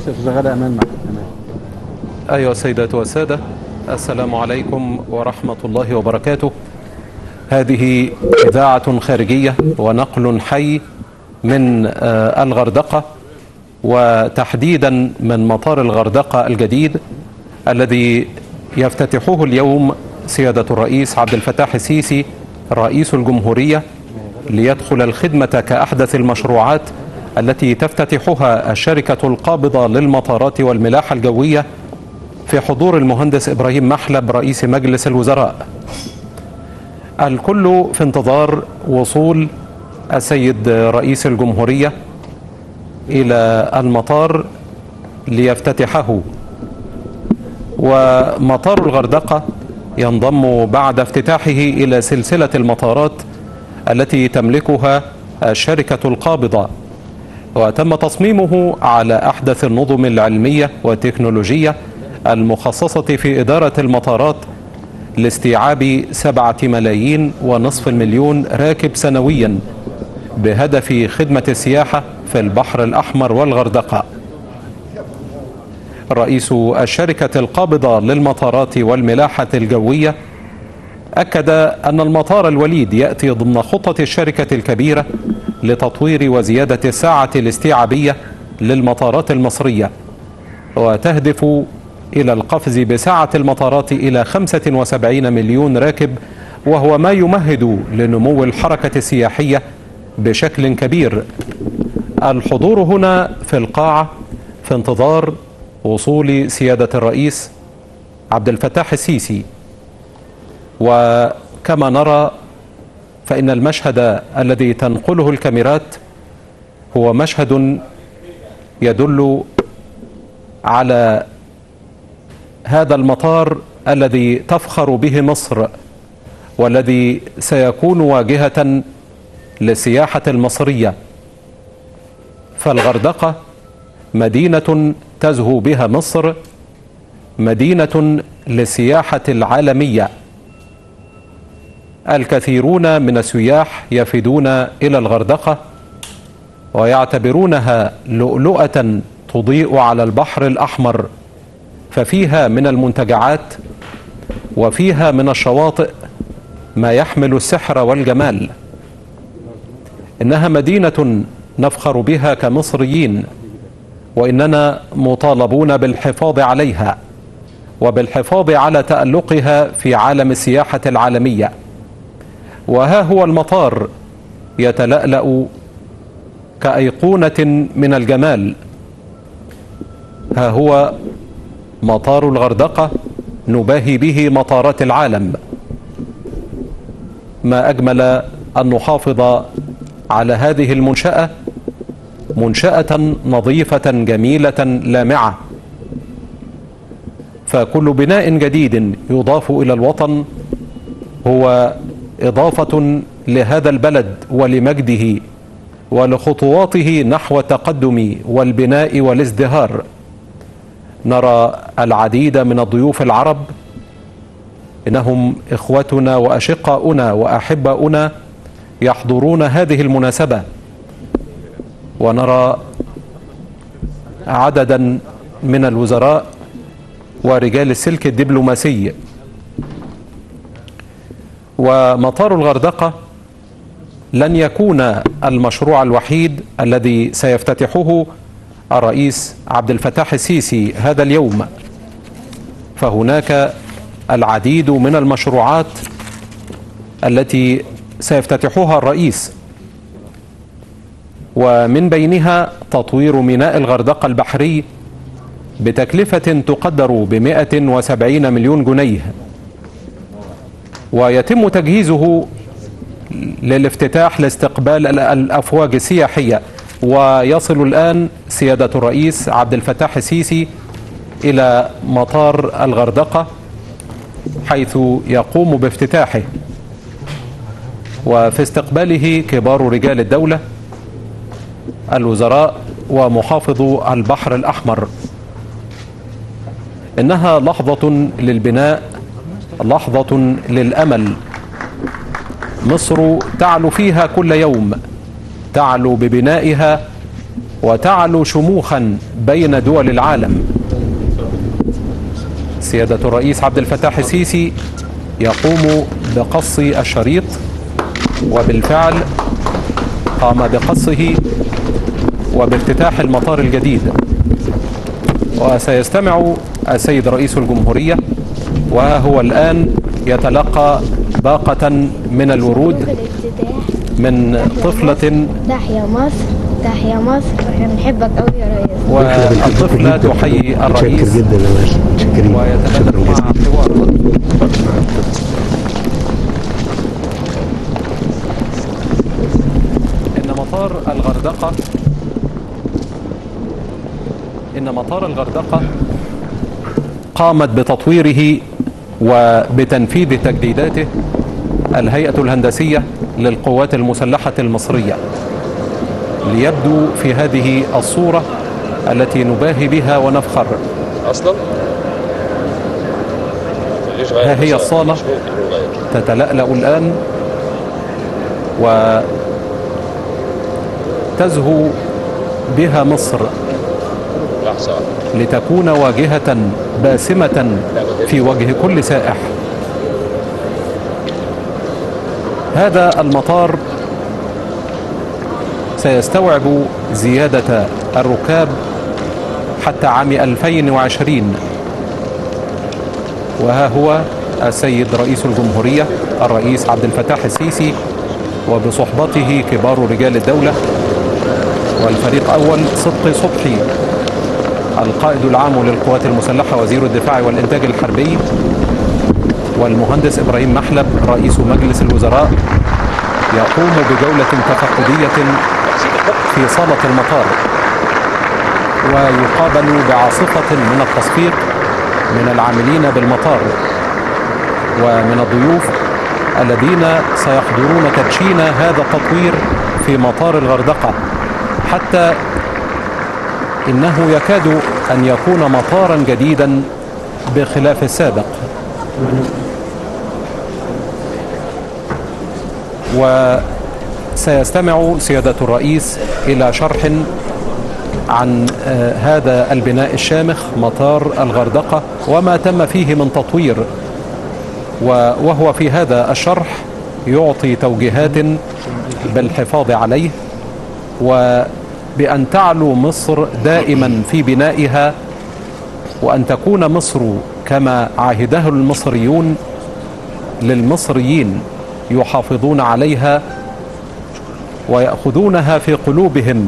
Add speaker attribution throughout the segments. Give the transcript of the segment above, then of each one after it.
Speaker 1: بس يا استاذ غدا امان معك امان
Speaker 2: أيها السيدات والسادة السلام عليكم ورحمة الله وبركاته هذه إذاعة خارجية ونقل حي من آه، الغردقة وتحديدا من مطار الغردقة الجديد الذي يفتتحه اليوم سيادة الرئيس عبد الفتاح السيسي رئيس الجمهورية ليدخل الخدمة كأحدث المشروعات التي تفتتحها الشركة القابضة للمطارات والملاحة الجوية في حضور المهندس إبراهيم محلب رئيس مجلس الوزراء الكل في انتظار وصول السيد رئيس الجمهورية إلى المطار ليفتتحه ومطار الغردقة ينضم بعد افتتاحه إلى سلسلة المطارات التي تملكها الشركة القابضة وتم تصميمه على أحدث النظم العلمية والتكنولوجية المخصصة في إدارة المطارات لاستيعاب سبعة ملايين ونصف المليون راكب سنويا بهدف خدمة السياحة في البحر الأحمر والغردقة رئيس الشركة القابضة للمطارات والملاحة الجوية أكد أن المطار الوليد يأتي ضمن خطة الشركة الكبيرة لتطوير وزيادة الساعة الاستيعابية للمطارات المصرية وتهدف إلى القفز بسعة المطارات إلى 75 مليون راكب وهو ما يمهد لنمو الحركة السياحية بشكل كبير الحضور هنا في القاعة في انتظار وصول سيادة الرئيس عبد الفتاح السيسي وكما نرى فإن المشهد الذي تنقله الكاميرات هو مشهد يدل على هذا المطار الذي تفخر به مصر والذي سيكون واجهة للسياحة المصرية فالغردقة مدينة تزهو بها مصر مدينة للسياحة العالمية الكثيرون من السياح يفدون إلى الغردقة ويعتبرونها لؤلؤة تضيء على البحر الأحمر ففيها من المنتجعات وفيها من الشواطئ ما يحمل السحر والجمال إنها مدينة نفخر بها كمصريين وإننا مطالبون بالحفاظ عليها وبالحفاظ على تألقها في عالم السياحة العالمية وها هو المطار يتلألأ كأيقونة من الجمال ها هو مطار الغردقة نباهي به مطارات العالم ما أجمل أن نحافظ على هذه المنشأة منشأة نظيفة جميلة لامعة فكل بناء جديد يضاف إلى الوطن هو إضافة لهذا البلد ولمجده ولخطواته نحو التقدم والبناء والازدهار نرى العديد من الضيوف العرب إنهم إخوتنا وأشقاؤنا وأحباؤنا يحضرون هذه المناسبة ونرى عددا من الوزراء ورجال السلك الدبلوماسي ومطار الغردقة لن يكون المشروع الوحيد الذي سيفتتحه الرئيس عبد الفتاح السيسي هذا اليوم فهناك العديد من المشروعات التي سيفتتحها الرئيس ومن بينها تطوير ميناء الغردقة البحري بتكلفة تقدر ب 170 مليون جنيه ويتم تجهيزه للافتتاح لاستقبال الأفواج السياحية ويصل الآن سيادة الرئيس عبد الفتاح السيسي إلى مطار الغردقة حيث يقوم بافتتاحه وفي استقباله كبار رجال الدولة الوزراء ومحافظ البحر الأحمر إنها لحظة للبناء لحظة للأمل مصر تعلو فيها كل يوم تعلو ببنائها وتعلو شموخا بين دول العالم سيادة الرئيس عبد الفتاح السيسي يقوم بقص الشريط وبالفعل قام بقصه وبافتتاح المطار الجديد وسيستمع السيد رئيس الجمهورية وهو الآن يتلقى باقة من الورود من طفلة
Speaker 1: تحيا مصر تحيا مصر احنا بنحبك قوي يا ريس
Speaker 2: والطفلة تحيي
Speaker 3: متشكر
Speaker 2: الرئيس
Speaker 3: جدا يا باشا متشكرين
Speaker 2: ويتبادل
Speaker 3: شكرا
Speaker 2: مع
Speaker 3: جزيلا
Speaker 2: حوار إن مطار الغردقة إن مطار الغردقة قامت بتطويره وبتنفيذ تجديداته الهيئة الهندسية للقوات المسلحة المصرية ليبدو في هذه الصورة التي نباهي بها ونفخر
Speaker 4: اصلا ليش غير
Speaker 2: ها هي الصالة.
Speaker 4: مش ممكن نغير
Speaker 2: تتلألأ الآن وتزهو بها مصر
Speaker 4: لحظه
Speaker 2: لتكون واجهة باسمة في وجه كل سائح هذا المطار سيستوعب زيادة الركاب حتى عام 2020 وها هو السيد رئيس الجمهورية الرئيس عبد الفتاح السيسي وبصحبته كبار رجال الدولة والفريق أول صدقي صبحي القائد العام للقوات المسلحة وزير الدفاع والإنتاج الحربي والمهندس إبراهيم محلب رئيس مجلس الوزراء يقوم بجولة تفقدية في صالة المطار ويقابل بعاصفة من التصفيق من العاملين بالمطار ومن الضيوف الذين سيحضرون تدشين هذا التطوير في مطار الغردقة حتى إنه يكاد أن يكون مطارا جديدا بخلاف السابق وسيستمع سيادة الرئيس إلى شرح عن آه، هذا البناء الشامخ مطار الغردقة وما تم فيه من تطوير و- وهو في هذا الشرح يعطي توجيهات بالحفاظ عليه وبأن تعلو مصر دائما في بنائها وأن تكون مصر كما عهده المصريون للمصريين يحافظون عليها ويأخذونها في قلوبهم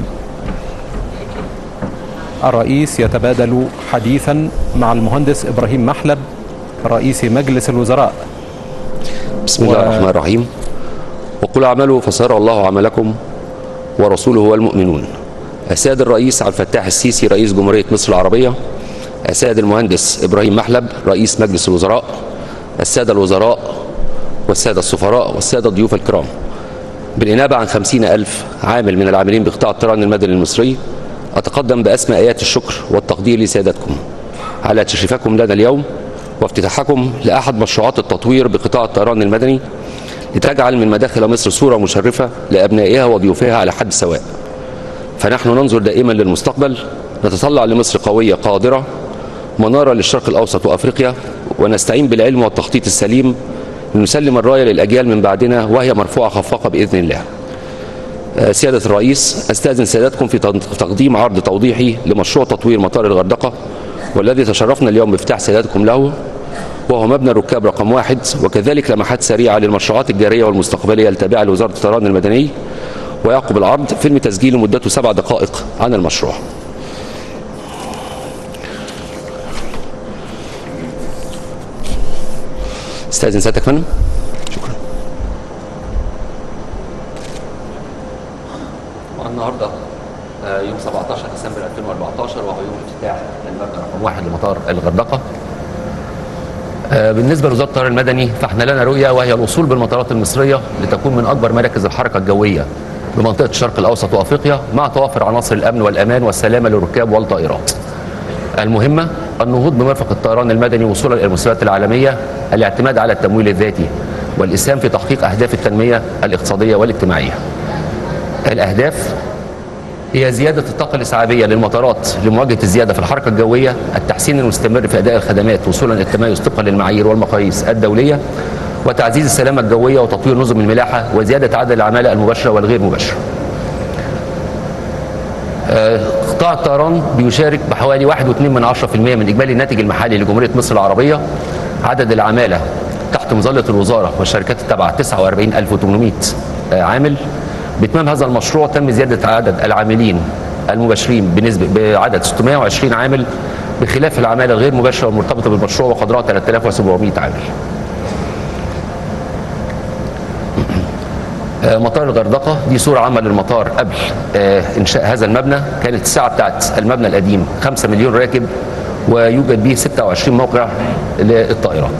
Speaker 2: الرئيس يتبادل حديثا مع المهندس إبراهيم محلب رئيس مجلس الوزراء
Speaker 4: بسم الله
Speaker 2: و-
Speaker 4: الرحمن الرحيم وقل اعملوا فسيرى الله عملكم ورسوله والمؤمنون السيد الرئيس عبد الفتاح السيسي رئيس جمهورية مصر العربية السيد المهندس إبراهيم محلب رئيس مجلس الوزراء السادة الوزراء والسادة السفراء والسادة الضيوف الكرام بالإنابة عن خمسين ألف عامل من العاملين بقطاع الطيران المدني المصري أتقدم بأسمى آيات الشكر والتقدير لسيادتكم على تشريفكم لنا اليوم وافتتاحكم لأحد مشروعات التطوير بقطاع الطيران المدني لتجعل من مداخل مصر صورة مشرفة لأبنائها وضيوفها على حد سواء فنحن ننظر دائما للمستقبل نتطلع لمصر قوية قادرة منارة للشرق الأوسط وأفريقيا ونستعين بالعلم والتخطيط السليم لنسلم الراية للأجيال من بعدنا وهي مرفوعة خفاقة بإذن الله آه، سيادة الرئيس أستأذن سيادتكم في تن- تقديم عرض توضيحي لمشروع تطوير مطار الغردقة والذي تشرفنا اليوم بافتتاح سيادتكم له وهو مبنى الركاب رقم واحد وكذلك لمحات سريعة للمشروعات الجارية والمستقبلية التابعة لوزارة الطيران المدني ويعقب العرض فيلم تسجيلي مدته سبع دقائق عن المشروع استاذن سيادتك يا فندم شكرا النهارده آه، يوم 17 ديسمبر 2014 وهو يوم افتتاح المبنى رقم واحد لمطار الغردقه آه، بالنسبه لوزاره الطيران المدني فاحنا لنا رؤيه وهي الوصول بالمطارات المصريه لتكون من اكبر مراكز الحركه الجويه بمنطقه الشرق الاوسط وافريقيا مع توافر عناصر الامن والامان والسلامه للركاب والطائرات. المهمه النهوض بمرفق الطيران المدني وصولا الى المستويات العالميه الاعتماد على التمويل الذاتي والاسهام في تحقيق اهداف التنميه الاقتصاديه والاجتماعيه. الاهداف هي زيادة الطاقة الإسعافية للمطارات لمواجهة الزيادة في الحركة الجوية التحسين المستمر في أداء الخدمات وصولا للتميز طبقا للمعايير والمقاييس الدولية وتعزيز السلامة الجوية وتطوير نظم الملاحة وزيادة عدد العمالة المباشرة والغير مباشرة آه، قطاع الطيران بيشارك بحوالي 1.2 من 10% من إجمالي الناتج المحلي لجمهورية مصر العربية عدد العمالة تحت مظلة الوزارة والشركات التابعة 49800 آه، عامل بإتمام هذا المشروع تم زيادة عدد العاملين المباشرين بنسبة بعدد 620 عامل بخلاف العمالة الغير مباشرة والمرتبطة بالمشروع وقدرها 3700 عامل آه، مطار الغردقة دي صورة عامة للمطار قبل آه، إنشاء هذا المبنى كانت الساعة بتاعت المبنى القديم 5 مليون راكب ويوجد به 26 موقع للطائرات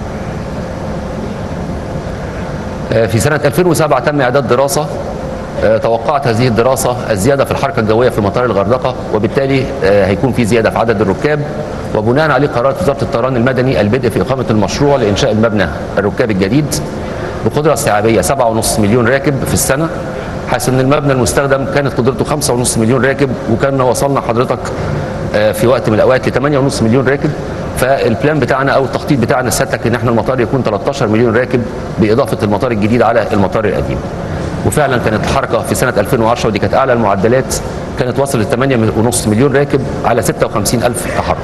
Speaker 4: آه، في سنة 2007 تم إعداد دراسة آه، توقعت هذه الدراسة الزيادة في الحركة الجوية في مطار الغردقة وبالتالي آه، هيكون في زيادة في عدد الركاب وبناء عليه قررت وزارة الطيران المدني البدء في إقامة المشروع لإنشاء المبنى الركاب الجديد بقدرة استيعابية 7.5 مليون راكب في السنة حيث ان المبنى المستخدم كانت قدرته 5.5 مليون راكب وكان وصلنا حضرتك آه، في وقت من الاوقات ل 8.5 مليون راكب فالبلان بتاعنا او التخطيط بتاعنا سيادتك ان احنا المطار يكون 13 مليون راكب باضافه المطار الجديد على المطار القديم. وفعلا كانت الحركه في سنه 2010 ودي كانت اعلى المعدلات كانت وصلت 8.5 مليون راكب على 56 الف تحرك.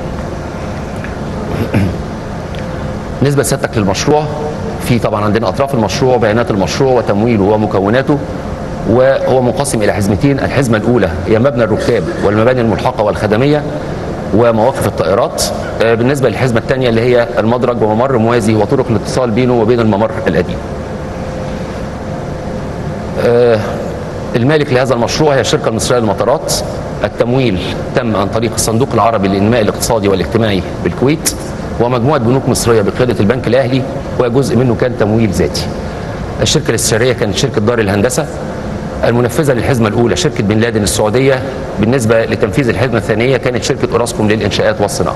Speaker 4: نسبة سيادتك للمشروع في طبعا عندنا اطراف المشروع بيانات المشروع وتمويله ومكوناته وهو منقسم الى حزمتين الحزمه الاولى هي مبنى الركاب والمباني الملحقه والخدميه ومواقف الطائرات آه، بالنسبه للحزمه الثانيه اللي هي المدرج وممر موازي وطرق الاتصال بينه وبين الممر القديم آه، المالك لهذا المشروع هي الشركه المصريه للمطارات التمويل تم عن طريق الصندوق العربي للانماء الاقتصادي والاجتماعي بالكويت ومجموعه بنوك مصريه بقياده البنك الاهلي وجزء منه كان تمويل ذاتي. الشركه الاستشاريه كانت شركه دار الهندسه المنفذه للحزمه الاولى شركه بن لادن السعوديه بالنسبه لتنفيذ الحزمه الثانيه كانت شركه اوراسكوم للانشاءات والصناعه.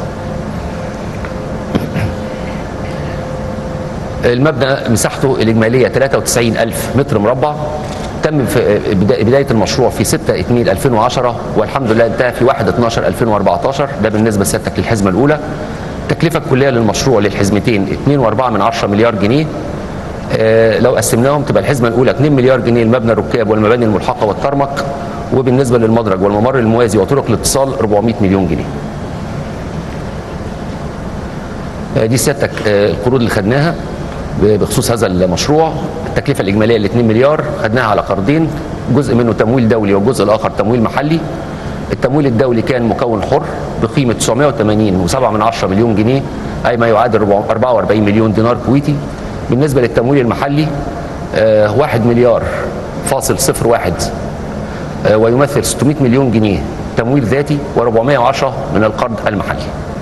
Speaker 4: المبنى مساحته الإجمالية 93 ألف متر مربع تم في بدا- بداية المشروع في 6 2 2010 والحمد لله انتهى في 1 12 2014 ده بالنسبة لسيادتك للحزمة الأولى التكلفة الكلية للمشروع للحزمتين 2.4 من 10 مليار جنيه آه، لو قسمناهم تبقى الحزمة الأولى 2 مليار جنيه المبنى الركاب والمباني الملحقة والترمك وبالنسبة للمدرج والممر الموازي وطرق الاتصال 400 مليون جنيه آه، دي سيادتك آه، القروض اللي خدناها بخصوص هذا المشروع التكلفة الإجمالية ل 2 مليار خدناها على قرضين جزء منه تمويل دولي والجزء الآخر تمويل محلي التمويل الدولي كان مكون حر بقيمة 980 و7 من 10 مليون جنيه أي ما يعادل 44 مليون دينار كويتي بالنسبة للتمويل المحلي آه، 1 مليار فاصل صفر واحد آه، ويمثل 600 مليون جنيه تمويل ذاتي و410 من القرض المحلي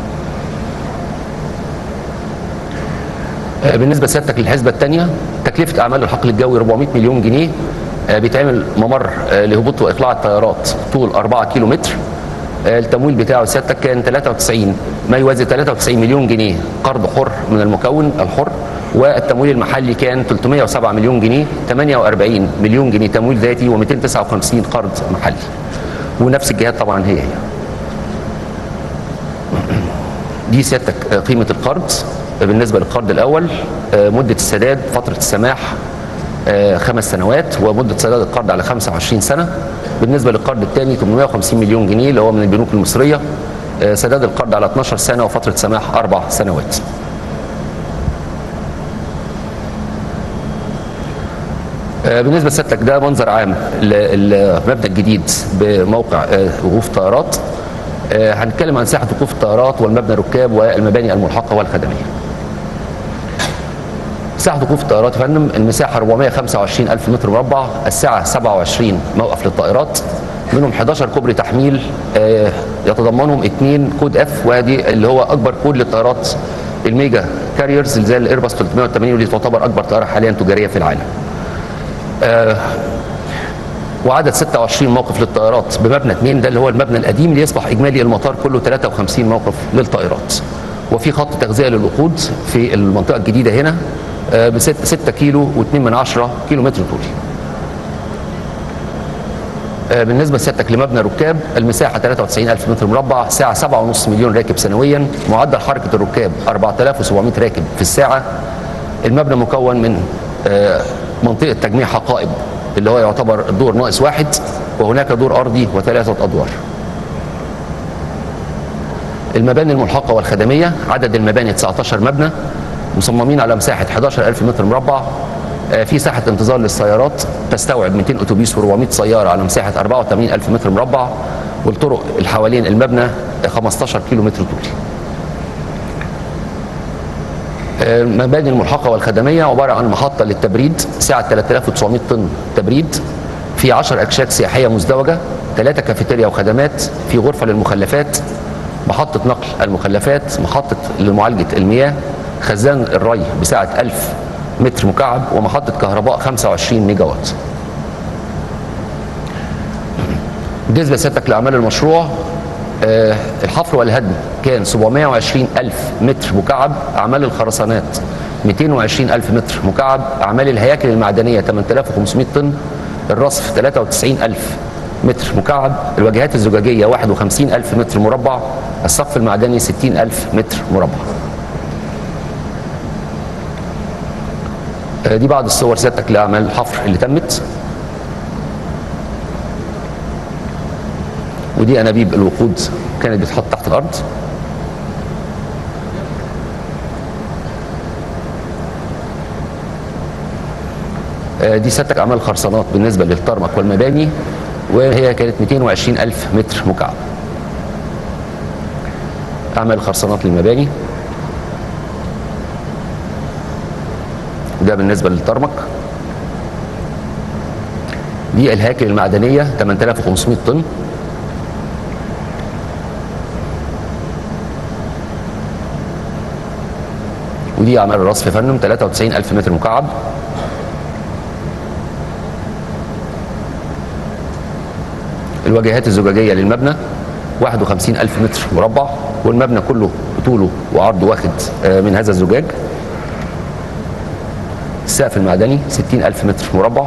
Speaker 4: آه، بالنسبه لسيادتك للحسبه الثانيه تكلفه اعمال الحقل الجوي 400 مليون جنيه آه، بيتعمل ممر آه، لهبوط واقلاع الطيارات طول 4 كيلو متر آه، التمويل بتاعه سيادتك كان 93 ما يوازي 93 مليون جنيه قرض حر من المكون الحر والتمويل المحلي كان 307 مليون جنيه 48 مليون جنيه تمويل ذاتي و259 قرض محلي ونفس الجهات طبعا هي هي دي سيادتك آه، قيمة القرض آه، بالنسبة للقرض الأول آه، مدة السداد فترة السماح آه، خمس سنوات ومدة سداد القرض على 25 سنة بالنسبة للقرض الثاني 850 مليون جنيه اللي هو من البنوك المصرية آه، سداد القرض على 12 سنة وفترة سماح أربع سنوات آه، بالنسبه لسيادتك ده منظر عام للمبنى الجديد بموقع آه، وقوف طائرات آه، هنتكلم عن ساحه وقوف الطائرات والمبنى الركاب والمباني الملحقه والخدميه. ساحه وقوف الطائرات يا فندم المساحه 425 الف متر مربع السعه 27 موقف للطائرات منهم 11 كوبري تحميل آه، يتضمنهم اثنين كود اف وادي اللي هو اكبر كود للطائرات الميجا كاريرز اللي زي الايرباص 380 واللي تعتبر اكبر طائره حاليا تجاريه في العالم. وعدد 26 موقف للطائرات بمبنى اثنين ده اللي هو المبنى القديم ليصبح اجمالي المطار كله 53 موقف للطائرات وفي خط تغذيه للوقود في المنطقه الجديده هنا ب 6 كيلو و2 من 10 كيلو متر طولي آه، بالنسبه لسيادتك لمبنى ركاب المساحه 93000 متر مربع ساعه 7.5 مليون راكب سنويا معدل حركه الركاب 4700 راكب في الساعه المبنى مكون من آه، منطقه تجميع حقائب اللي هو يعتبر الدور ناقص واحد وهناك دور ارضي وثلاثه ادوار المباني الملحقة والخدمية عدد المباني 19 مبنى مصممين على مساحة 11000 متر مربع آه، في ساحة انتظار للسيارات تستوعب 200 أتوبيس و400 سيارة على مساحة 84000 متر مربع والطرق اللي حوالين المبنى آه، 15 كيلو متر طولي آه، المباني الملحقة والخدمية عبارة عن محطة للتبريد سعة 3900 طن تبريد في 10 أكشاك سياحية مزدوجة ثلاثة كافيتيريا وخدمات في غرفة للمخلفات محطة نقل المخلفات محطة لمعالجة المياه خزان الري بسعة 1000 متر مكعب ومحطة كهرباء 25 ميجا وات بالنسبة لسيادتك لأعمال المشروع آه، الحفر والهدم كان 720 ألف متر مكعب أعمال الخرسانات 220 ألف متر مكعب أعمال الهياكل المعدنية 8500 طن الرصف 93 ألف متر مكعب الواجهات الزجاجية 51 ألف متر مربع السقف المعدني 60 ألف متر مربع آه، دي بعض الصور سيادتك لأعمال الحفر اللي تمت ودي انابيب الوقود كانت بتتحط تحت الارض آه، دي سيادتك اعمال خرسانات بالنسبه للترمك والمباني وهي كانت 220 الف متر مكعب اعمال خرسانات للمباني ده بالنسبه للترمك دي الهياكل المعدنيه 8500 طن ودي اعمال الرصف يا فندم 93 الف متر مكعب الواجهات الزجاجيه للمبنى 51 الف متر مربع والمبنى كله طوله وعرضه واخد آه، من هذا الزجاج السقف المعدني 60 الف متر مربع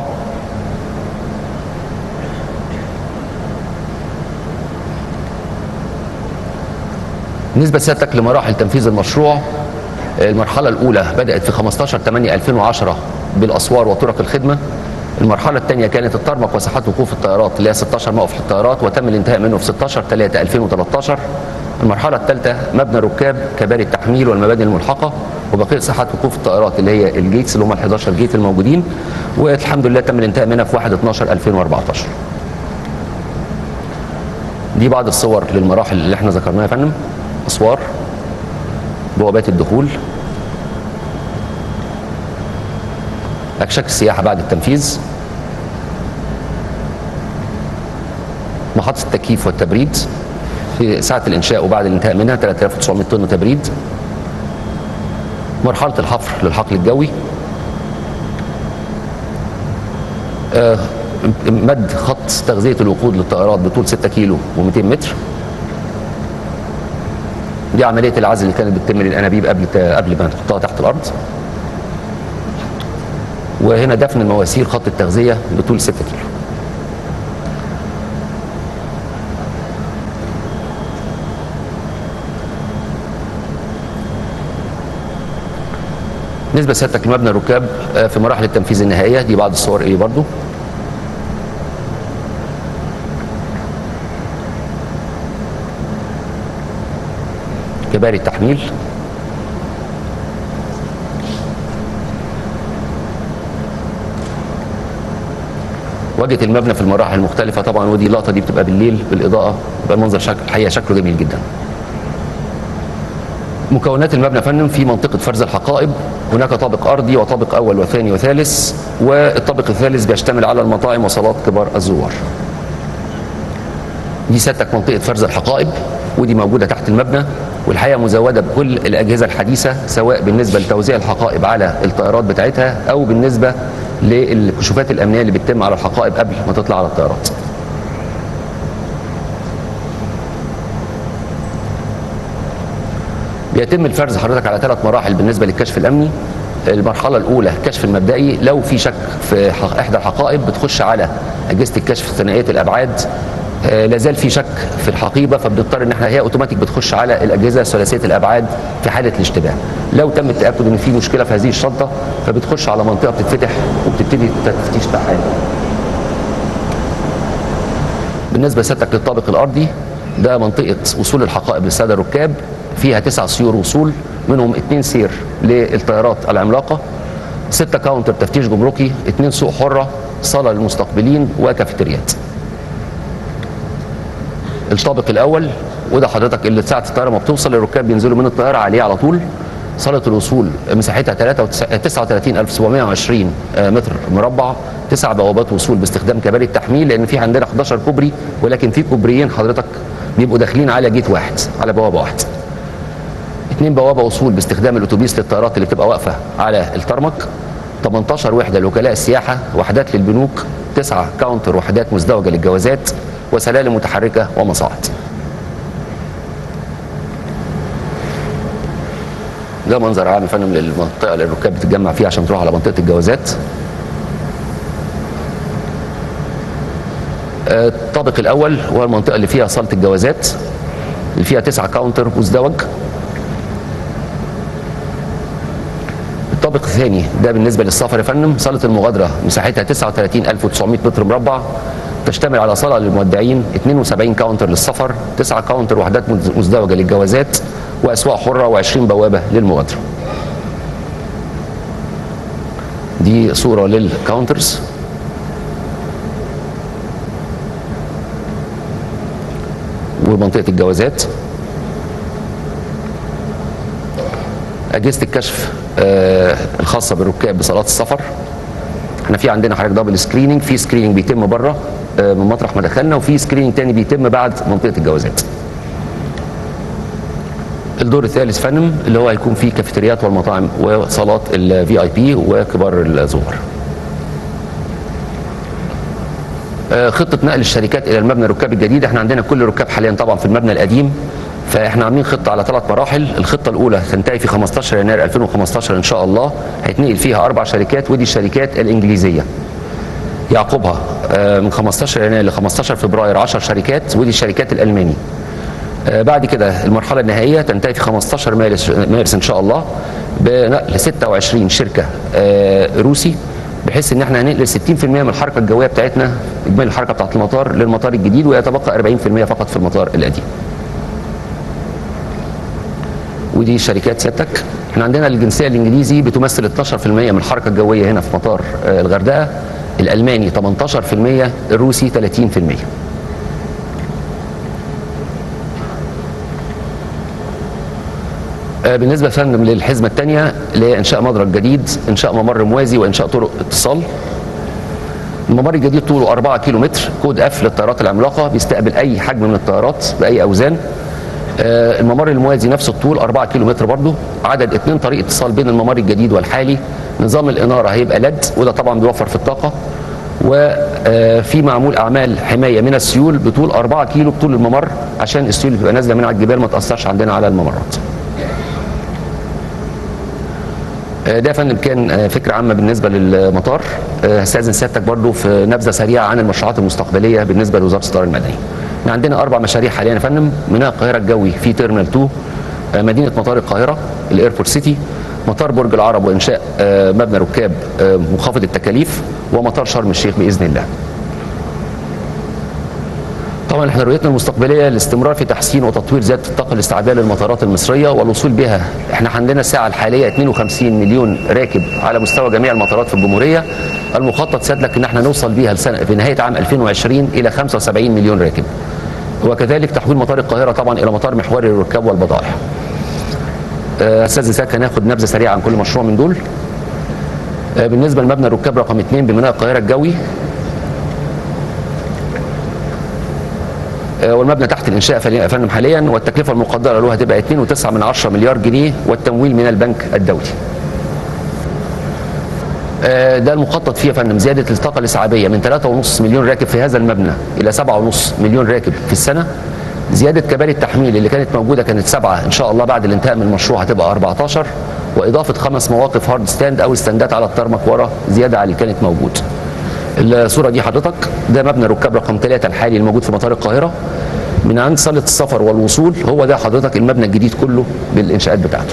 Speaker 4: بالنسبه سيادتك لمراحل تنفيذ المشروع المرحله الاولى بدات في 15 8 2010 بالاسوار وطرق الخدمه المرحله الثانيه كانت الترمك وساحات وقوف الطيارات اللي هي 16 موقف للطيارات وتم الانتهاء منه في 16 3 2013 المرحله الثالثه مبنى ركاب كباري التحميل والمباني الملحقه وبقيه ساحات وقوف الطيارات اللي هي الجيتس اللي هم ال 11 جيت الموجودين والحمد لله تم الانتهاء منها في 1 12 2014 دي بعض الصور للمراحل اللي احنا ذكرناها يا فندم اسوار بوابات الدخول أكشاك السياحة بعد التنفيذ محطة التكييف والتبريد في ساعة الإنشاء وبعد الانتهاء منها 3900 طن تبريد مرحلة الحفر للحقل الجوي آه، مد خط تغذية الوقود للطائرات بطول 6 كيلو و200 متر دي عملية العزل اللي كانت بتتم للأنابيب قبل قبل ما تحطها تحت الأرض وهنا دفن المواسير خط التغذية بطول 6 كيلو بالنسبة لسيادتك لمبنى الركاب آه، في مراحل التنفيذ النهائية دي بعض الصور ايه برضو كباري التحميل واجهه المبنى في المراحل المختلفه طبعا ودي اللقطه دي بتبقى بالليل بالاضاءه بيبقى المنظر شكل الحقيقه شكله جميل جدا مكونات المبنى يا فندم في منطقه فرز الحقائب هناك طابق ارضي وطابق اول وثاني وثالث والطابق الثالث بيشتمل على المطاعم وصالات كبار الزوار دي سيادتك منطقه فرز الحقائب ودي موجوده تحت المبنى والحقيقه مزوده بكل الاجهزه الحديثه سواء بالنسبه لتوزيع الحقائب على الطائرات بتاعتها او بالنسبه للكشوفات الامنيه اللي بتتم على الحقائب قبل ما تطلع على الطيارات. بيتم الفرز حضرتك على ثلاث مراحل بالنسبه للكشف الامني المرحله الاولى الكشف المبدئي لو في شك في ح- احدى الحقائب بتخش على اجهزه الكشف ثنائيه الابعاد آه، لا زال في شك في الحقيبه فبنضطر ان احنا هي اوتوماتيك بتخش على الاجهزه ثلاثيه الابعاد في حاله الاشتباه لو تم التاكد ان في مشكله في هذه الشنطه فبتخش على منطقه بتتفتح وبتبتدي التفتيش بتاعها بالنسبه لسيادتك للطابق الارضي ده منطقه وصول الحقائب للساده الركاب فيها تسع سيور وصول منهم اثنين سير للطيارات العملاقه ستة كاونتر تفتيش جمركي اثنين سوق حره صاله للمستقبلين وكافيتريات الطابق الاول وده حضرتك اللي ساعه الطياره ما بتوصل الركاب بينزلوا من الطياره عليه على طول صاله الوصول مساحتها 39720 متر مربع تسع بوابات وصول باستخدام كباري التحميل لان في عندنا 11 كوبري ولكن في كوبريين حضرتك بيبقوا داخلين على جيت واحد على بوابه واحده اثنين بوابه وصول باستخدام الاتوبيس للطيارات اللي بتبقى واقفه على الترمك 18 وحده لوكلاء السياحه وحدات للبنوك تسعه كاونتر وحدات مزدوجه للجوازات وسلالم متحركه ومصاعد ده منظر عام يا فندم للمنطقه اللي الركاب بتتجمع فيها عشان تروح على منطقه الجوازات آه، الطابق الاول وهو المنطقه اللي فيها صاله الجوازات اللي فيها تسعة كاونتر مزدوج الطابق الثاني ده بالنسبه للسفر يا فندم صاله المغادره مساحتها 39900 متر مربع تشتمل على صاله للمودعين 72 كاونتر للسفر 9 كاونتر وحدات مزدوجه للجوازات واسواق حره و20 بوابه للمغادره دي صوره للكاونترز ومنطقه الجوازات اجهزه الكشف آه الخاصه بالركاب بصالات السفر احنا في عندنا حضرتك دبل سكريننج في سكريننج بيتم بره آه من مطرح ما دخلنا وفي سكريننج تاني بيتم بعد منطقه الجوازات الدور الثالث فنم اللي هو هيكون فيه كافيتريات والمطاعم وصالات الفي اي بي وكبار الزوار آه، خطه نقل الشركات الى المبنى الركاب الجديد احنا عندنا كل الركاب حاليا طبعا في المبنى القديم فاحنا عاملين خطه على ثلاث مراحل الخطه الاولى تنتهي في 15 يناير 2015 ان شاء الله هيتنقل فيها اربع شركات ودي الشركات الانجليزيه يعقبها آه، من 15 يناير ل 15 فبراير 10 شركات ودي الشركات الالماني آه، بعد كده المرحله النهائيه تنتهي في 15 مارس مارس ان شاء الله بنقل 26 شركه آه، روسي بحيث ان احنا هننقل 60% من الحركه الجويه بتاعتنا اجمالي الحركه بتاعت المطار للمطار الجديد ويتبقى 40% فقط في المطار القديم. ودي شركات سيادتك احنا عندنا الجنسيه الانجليزي بتمثل 12% من الحركه الجويه هنا في مطار آه، الغردقه الالماني 18% الروسي 30% آه، بالنسبه يا فندم للحزمه الثانيه اللي هي انشاء مدرج جديد انشاء ممر موازي وانشاء طرق اتصال الممر الجديد طوله 4 كيلو متر كود اف للطيارات العملاقه بيستقبل اي حجم من الطيارات باي اوزان آه، الممر الموازي نفس الطول 4 كيلو متر برضه عدد اثنين طريق اتصال بين الممر الجديد والحالي نظام الاناره هيبقى لد وده طبعا بيوفر في الطاقه وفي معمول اعمال حمايه من السيول بطول 4 كيلو بطول الممر عشان السيول اللي بتبقى نازله من على الجبال ما تاثرش عندنا على الممرات آه، ده يا فندم كان آه، فكره عامه بالنسبه للمطار آه، هستاذن سيادتك برضو في نبذه سريعه عن المشروعات المستقبليه بالنسبه لوزاره الطيران المدني. احنا عندنا اربع مشاريع حاليا يا فندم ميناء القاهره الجوي في تيرمينال 2 آه، مدينه مطار القاهره الايربورت سيتي مطار برج العرب وانشاء آه، مبنى ركاب آه، منخفض التكاليف ومطار شرم الشيخ باذن الله. طبعا احنا رؤيتنا المستقبليه الاستمرار في تحسين وتطوير ذات الطاقه الاستيعابيه للمطارات المصريه والوصول بها احنا عندنا الساعه الحاليه 52 مليون راكب على مستوى جميع المطارات في الجمهوريه المخطط سيادلك ان احنا نوصل بيها لسنة في نهايه عام 2020 الى 75 مليون راكب وكذلك تحويل مطار القاهره طبعا الى مطار محوري للركاب والبضائع آه، استاذ ساك هناخد نبذه سريعه عن كل مشروع من دول آه، بالنسبه لمبنى الركاب رقم 2 بميناء القاهره الجوي آه، والمبنى تحت الانشاء فلي- يا فندم حاليا والتكلفه المقدره له هتبقى 2.9 من 10 مليار جنيه والتمويل من البنك الدولي. آه، ده المخطط فيه يا فندم زياده الطاقه الاستيعابيه من 3.5 مليون راكب في هذا المبنى الى 7.5 مليون راكب في السنه. زياده كباري التحميل اللي كانت موجوده كانت سبعه ان شاء الله بعد الانتهاء من المشروع هتبقى 14 واضافه خمس مواقف هارد ستاند او استندات على الترمك ورا زياده على اللي كانت موجود الصوره دي حضرتك ده مبنى ركاب رقم ثلاثة الحالي الموجود في مطار القاهره من عند صاله السفر والوصول هو ده حضرتك المبنى الجديد كله بالانشاءات بتاعته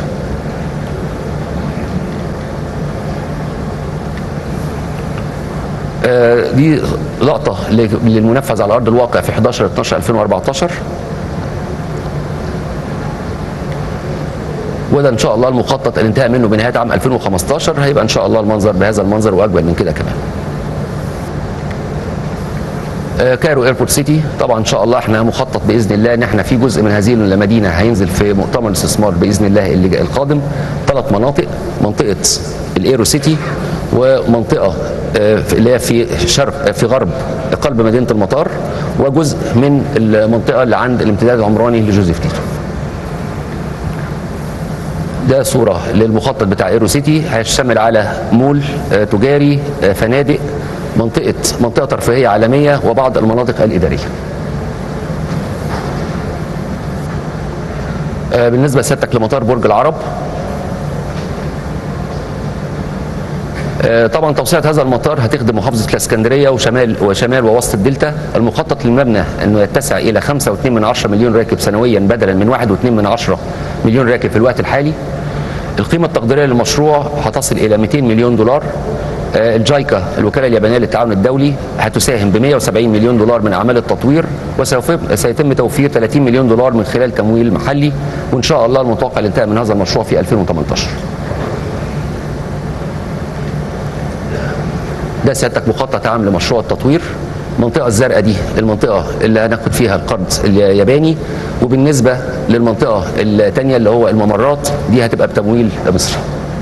Speaker 4: آه، دي لقطه ل- للمنفذ على ارض الواقع في 11 12 2014 وده ان شاء الله المخطط الانتهاء منه بنهايه عام 2015 هيبقى ان شاء الله المنظر بهذا المنظر واجمل من كده كمان. آه، كايرو ايربورت سيتي طبعا ان شاء الله احنا مخطط باذن الله ان احنا في جزء من هذه المدينه هينزل في مؤتمر الاستثمار باذن الله اللي جاي القادم ثلاث مناطق منطقه الايرو سيتي ومنطقه آه، في- اللي هي في شرق في غرب قلب مدينه المطار وجزء من المنطقه اللي عند الامتداد العمراني لجوزيف تيتو. ده صورة للمخطط بتاع ايرو سيتي هيشتمل على مول آه، تجاري آه، فنادق منطقة منطقة ترفيهية عالمية وبعض المناطق الإدارية آه، بالنسبة لسيادتك لمطار برج العرب آه، طبعا توسعة هذا المطار هتخدم محافظة الاسكندرية وشمال وشمال ووسط الدلتا المخطط للمبنى انه يتسع الى 5.2 من عشرة مليون راكب سنويا بدلا من 1.2 من عشرة مليون راكب في الوقت الحالي القيمة التقديرية للمشروع هتصل إلى 200 مليون دولار آه، الجايكا الوكالة اليابانية للتعاون الدولي هتساهم ب 170 مليون دولار من أعمال التطوير وسوف سيتم توفير 30 مليون دولار من خلال تمويل محلي وإن شاء الله المتوقع الانتهاء من هذا المشروع في 2018 ده سيادتك مخطط عام لمشروع التطوير المنطقة الزرقاء دي المنطقة اللي هناخد فيها القرض الياباني وبالنسبة للمنطقة الثانية اللي هو الممرات دي هتبقى بتمويل مصري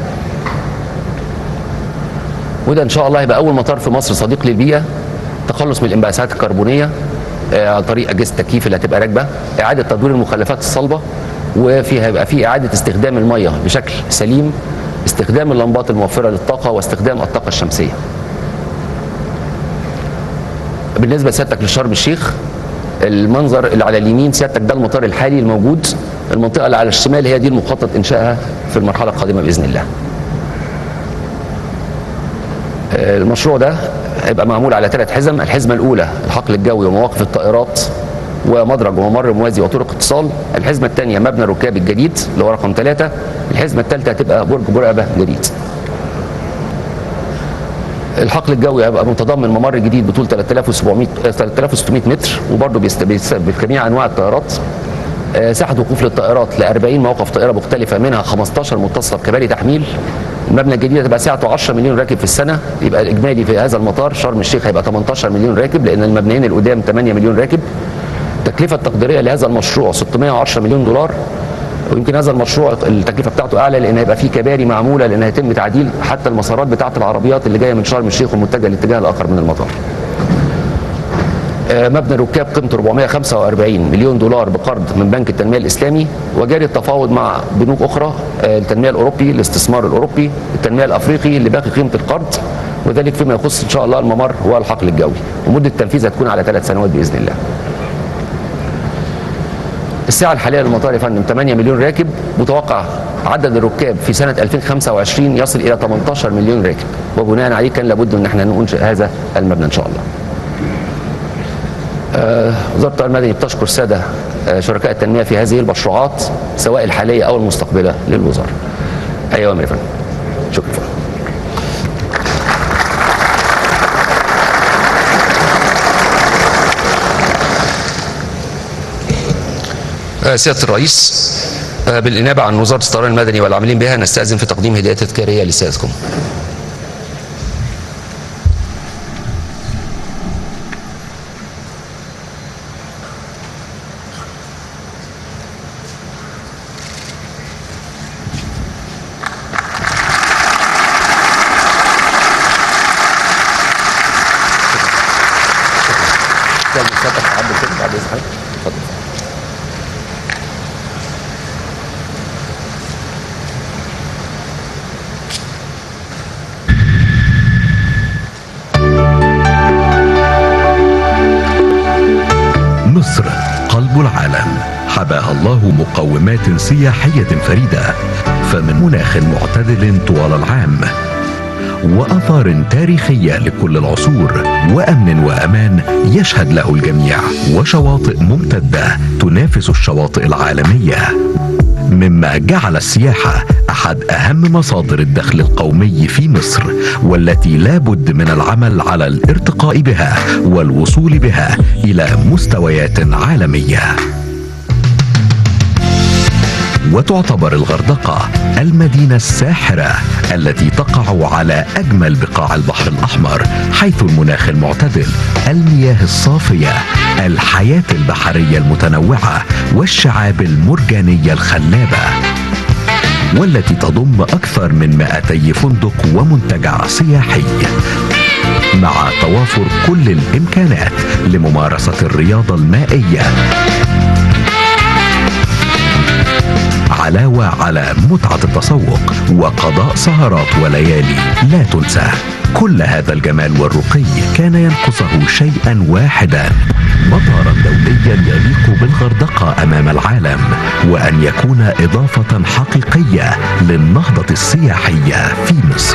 Speaker 4: وده ان شاء الله هيبقى اول مطار في مصر صديق للبيئه تخلص من الانبعاثات الكربونيه آه، عن طريق اجهزه التكييف اللي هتبقى راكبه اعاده تدوير المخلفات الصلبه وفي هيبقى في اعاده استخدام الميه بشكل سليم استخدام اللمبات الموفره للطاقه واستخدام الطاقه الشمسيه بالنسبه لسيادتك لشرم الشيخ المنظر اللي على اليمين سيادتك ده المطار الحالي الموجود المنطقه اللي على الشمال هي دي المخطط انشائها في المرحله القادمه باذن الله المشروع ده هيبقى معمول على ثلاث حزم الحزمه الاولى الحقل الجوي ومواقف الطائرات ومدرج وممر موازي وطرق اتصال الحزمه الثانيه مبنى الركاب الجديد اللي هو رقم ثلاثه الحزمه الثالثه هتبقى برج مراقبه جديد الحقل الجوي هيبقى متضمن ممر جديد بطول 3700 آه، 3600 متر وبرضه بيست- بيست- بجميع انواع الطائرات آه، ساحه وقوف للطائرات ل 40 موقف طائره مختلفه منها 15 متصله بكباري تحميل المبنى الجديد هتبقى سعته 10 مليون راكب في السنه يبقى الاجمالي في هذا المطار شرم الشيخ هيبقى 18 مليون راكب لان المبنيين القدام 8 مليون راكب التكلفه التقديريه لهذا المشروع 610 مليون دولار ويمكن هذا المشروع التكلفه بتاعته اعلى لان هيبقى فيه كباري معموله لان هيتم تعديل حتى المسارات بتاعه العربيات اللي جايه من شرم الشيخ ومتجهه للاتجاه الاخر من المطار. آه، مبنى ركاب قيمته 445 مليون دولار بقرض من بنك التنميه الاسلامي وجاري التفاوض مع بنوك اخرى آه، التنميه الاوروبي الاستثمار الاوروبي التنميه الافريقي اللي باقي قيمه القرض وذلك فيما يخص ان شاء الله الممر والحقل الجوي ومده التنفيذ هتكون على ثلاث سنوات باذن الله. السعه الحاليه للمطار يا فندم 8 مليون راكب متوقع عدد الركاب في سنه 2025 يصل الى 18 مليون راكب وبناء عليه كان لابد ان احنا ننشئ هذا المبنى ان شاء الله. آه، وزاره الطيران المدني بتشكر الساده آه، شركاء التنميه في هذه المشروعات سواء الحاليه او المستقبله للوزاره. ايوه يا فندم. شكرا فندم. آه، سيادة الرئيس آه، بالإنابة عن وزارة الطيران المدني والعاملين بها نستأذن في تقديم هدايات تذكارية لسيادتكم سيادتك سيادتك تعبد كده بعد إذن حضرتك. اتفضل
Speaker 3: مصر قلب العالم حباها الله مقومات سياحية فريدة أخف من مناخ معتدل طوال العام وآثار تاريخية لكل العصور وأمن وأمان يشهد له الجميع وشواطئ ممتدة تنافس الشواطئ العالمية مما جعل السياحة أحد أهم مصادر الدخل القومي في مصر والتي لا بد من العمل على الارتقاء بها والوصول بها إلى مستويات عالمية وتعتبر الغردقة المدينة الساحرة التي تقع على أجمل بقاع البحر الأحمر حيث المناخ المعتدل المياه الصافية الحياة البحرية المتنوعة والشعاب المرجانية الخلابة والتي تضم أكثر من 200 فندق ومنتجع سياحي مع توافر كل الإمكانات لممارسة الرياضة المائية علاوة على متعة التسوق وقضاء سهرات وليالي لا تنسى كل هذا الجمال والرقي كان ينقصه شيئا واحدا مطارا دوليا يليق بالغردقة أمام العالم وأن يكون إضافة حقيقية للنهضة السياحية في مصر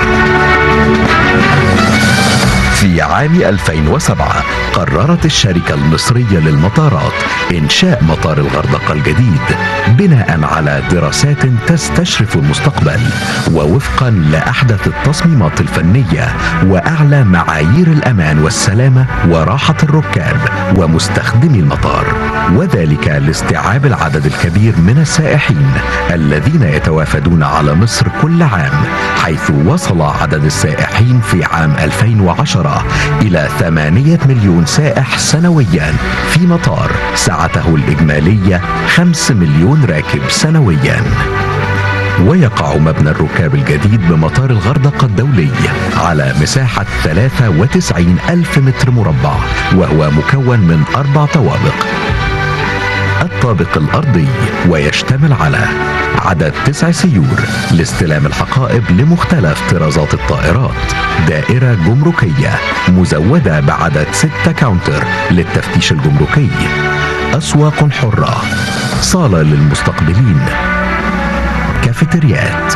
Speaker 3: في عام 2007 قررت الشركة المصرية للمطارات إنشاء مطار الغردقة الجديد بناء على دراسات تستشرف المستقبل ووفقا لأحدث التصميمات الفنية وأعلى معايير الأمان والسلامة وراحة الركاب ومستخدمي المطار وذلك لاستيعاب العدد الكبير من السائحين الذين يتوافدون على مصر كل عام حيث وصل عدد السائحين في عام 2010 إلى 8 مليون سائح سنويا في مطار سعته الإجمالية 5 مليون راكب سنويا ويقع مبنى الركاب الجديد بمطار الغردقة الدولي على مساحة 93 ألف متر مربع وهو مكون من أربع طوابق الطابق الأرضي ويشتمل على عدد تسع سيور لاستلام الحقائب لمختلف طرازات الطائرات دائرة جمركية مزودة بعدد ستة كاونتر للتفتيش الجمركي أسواق حرة صالة للمستقبلين كافيتريات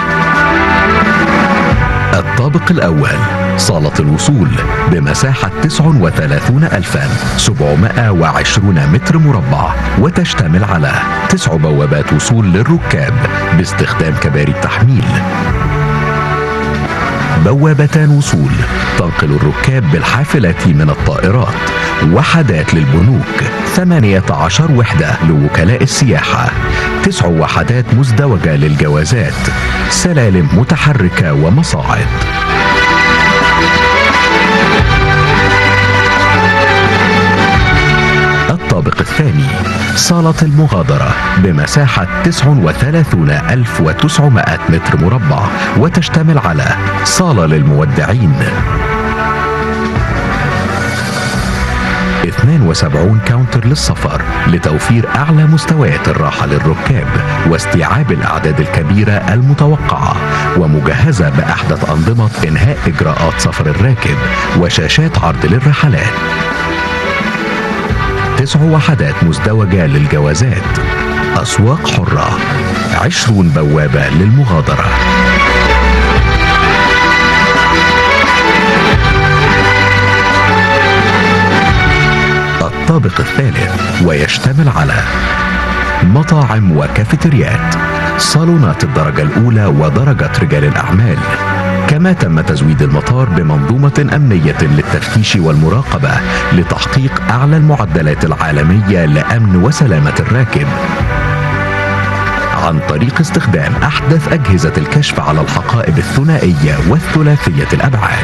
Speaker 3: الطابق الأول صالة الوصول بمساحة 39720 متر مربع وتشتمل على تسع بوابات وصول للركاب باستخدام كباري التحميل بوابتان وصول تنقل الركاب بالحافلة من الطائرات وحدات للبنوك 18 وحدة لوكلاء السياحة تسع وحدات مزدوجة للجوازات سلالم متحركة ومصاعد الطابق الثاني صالة المغادرة بمساحة 39900 متر مربع وتشتمل على صالة للمودعين 72 كاونتر للسفر لتوفير أعلى مستويات الراحة للركاب واستيعاب الأعداد الكبيرة المتوقعة ومجهزة بأحدث أنظمة إنهاء إجراءات سفر الراكب وشاشات عرض للرحلات تسع وحدات مزدوجة للجوازات أسواق حرة عشرون بوابة للمغادرة الطابق الثالث ويشتمل على مطاعم وكافيتريات صالونات الدرجة الأولى ودرجة رجال الأعمال كما تم تزويد المطار بمنظومة أمنية للتفتيش والمراقبة لتحقيق أعلى المعدلات العالمية لأمن وسلامة الراكب عن طريق استخدام أحدث أجهزة الكشف على الحقائب الثنائية والثلاثية الأبعاد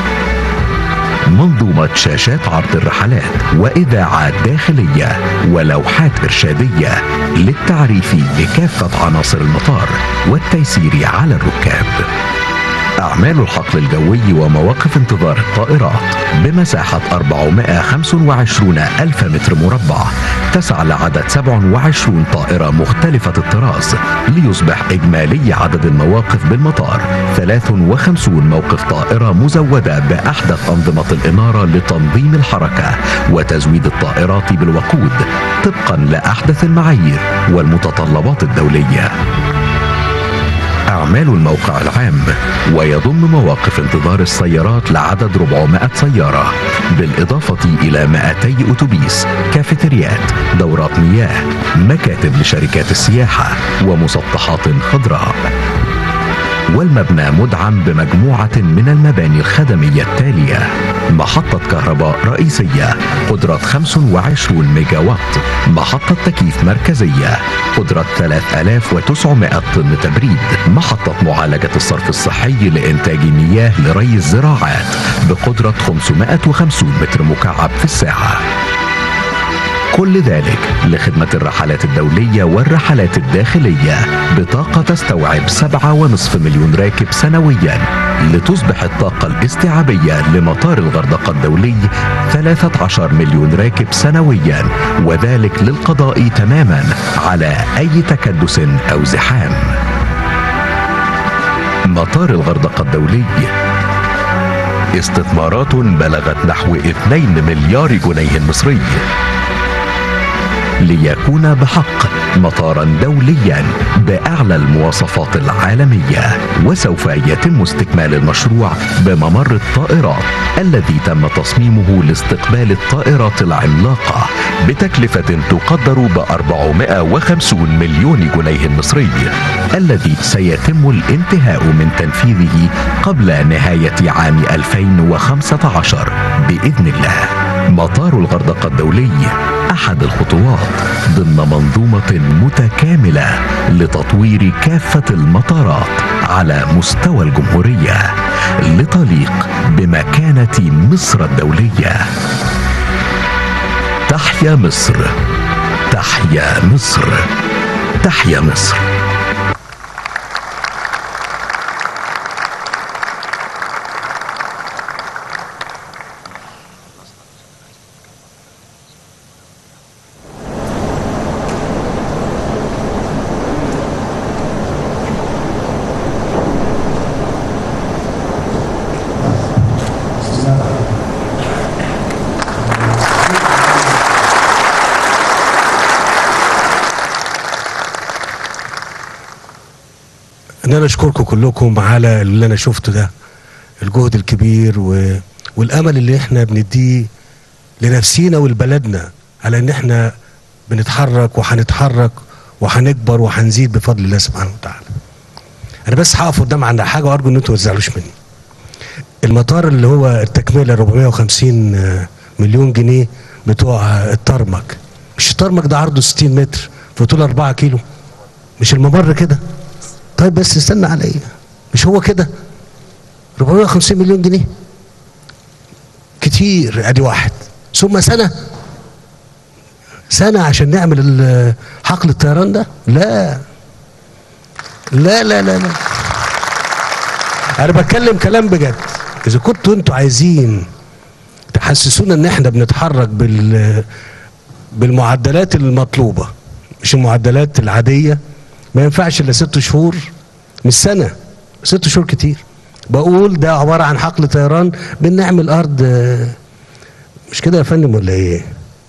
Speaker 3: منظومة شاشات عرض الرحلات وإذاعات داخلية ولوحات إرشادية للتعريف بكافة عناصر المطار والتيسير على الركاب أعمال الحقل الجوي ومواقف انتظار الطائرات بمساحة 425 ألف متر مربع تسعى لعدد 27 طائرة مختلفة الطراز ليصبح إجمالي عدد المواقف بالمطار 53 موقف طائرة مزودة بأحدث أنظمة الإنارة لتنظيم الحركة وتزويد الطائرات بالوقود طبقا لأحدث المعايير والمتطلبات الدولية أعمال الموقع العام ويضم مواقف انتظار السيارات لعدد 400 سيارة بالإضافة إلى 200 أتوبيس كافيتريات دورات مياه مكاتب لشركات السياحة ومسطحات خضراء والمبنى مدعم بمجموعة من المباني الخدمية التالية محطة كهرباء رئيسية قدرة 25 ميجا وات محطة تكييف مركزية قدرة 3900 طن تبريد محطة معالجة الصرف الصحي لإنتاج مياه لري الزراعات بقدرة 550 متر مكعب في الساعة كل ذلك لخدمة الرحلات الدولية والرحلات الداخلية بطاقة تستوعب 7.5 مليون راكب سنويا لتصبح الطاقة الاستيعابية لمطار الغردقة الدولي 13 مليون راكب سنويا وذلك للقضاء تماما على أي تكدس أو زحام مطار الغردقة الدولي استثمارات بلغت نحو 2 مليار جنيه مصري ليكون بحق مطارا دوليا باعلى المواصفات العالميه وسوف يتم استكمال المشروع بممر الطائرات الذي تم تصميمه لاستقبال الطائرات العملاقه بتكلفه تقدر ب 450 مليون جنيه مصري الذي سيتم الانتهاء من تنفيذه قبل نهايه عام 2015 باذن الله مطار الغردقه الدولي احد الخطوات ضمن منظومه متكامله لتطوير كافه المطارات على مستوى الجمهوريه لتليق بمكانه مصر الدوليه تحيا مصر تحيا مصر تحيا مصر
Speaker 5: ان انا اشكركم كلكم على اللي انا شفته ده الجهد الكبير و... والامل اللي احنا بنديه لنفسينا ولبلدنا على ان احنا بنتحرك وهنتحرك وهنكبر وهنزيد بفضل الله سبحانه وتعالى. انا بس هقف قدام عند حاجه وارجو ان انتوا ما تزعلوش مني. المطار اللي هو التكمله 450 مليون جنيه بتوع الترمك مش الترمك ده عرضه 60 متر في طول 4 كيلو مش الممر كده طيب بس استنى عليا مش هو كده 450 مليون جنيه كتير ادي واحد ثم سنه سنه عشان نعمل حقل الطيران ده لا لا لا لا لا انا بتكلم كلام بجد اذا كنتوا انتوا عايزين تحسسونا ان احنا بنتحرك بال بالمعدلات المطلوبه مش المعدلات العاديه ما ينفعش الا ست شهور مش سنه ست شهور كتير بقول ده عباره عن حقل طيران بنعمل ارض مش كده يا فندم ولا ايه؟